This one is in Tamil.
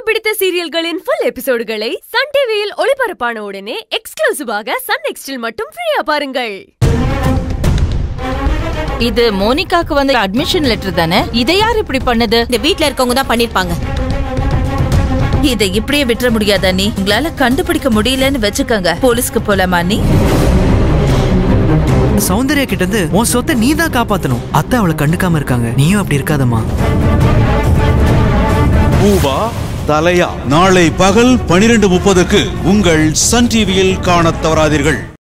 பிடித்த சீரியல்களின் ஃபுல் எபிசோடுகளை சன் டிவியில் ஒளிபரப்பான உடனே எக்ஸ்க்ளூசிவாக சன் நெக்ஸ்டில் மட்டும் ஃப்ரீயா பாருங்கள் இது மோனிகாக்கு வந்த அட்மிஷன் லெட்டர் தானே இதை யார் இப்படி பண்ணது இந்த வீட்ல இருக்கவங்க தான் பண்ணிருப்பாங்க இதை இப்படியே விட்டுற முடியாதா நீ உங்களால கண்டுபிடிக்க முடியலன்னு வச்சுக்கோங்க போலீஸ்க்கு போலாமா நீ சௌந்தர்யா கிட்ட இருந்து உன் சொத்தை நீ தான் காப்பாத்தணும் அத்தை அவளை கண்டுக்காம இருக்காங்க நீயும் அப்படி இருக்காதம்மா பூவா தலையா நாளை பகல் பனிரெண்டு முப்பதுக்கு உங்கள் சன் டிவியில் காணத் தவறாதீர்கள்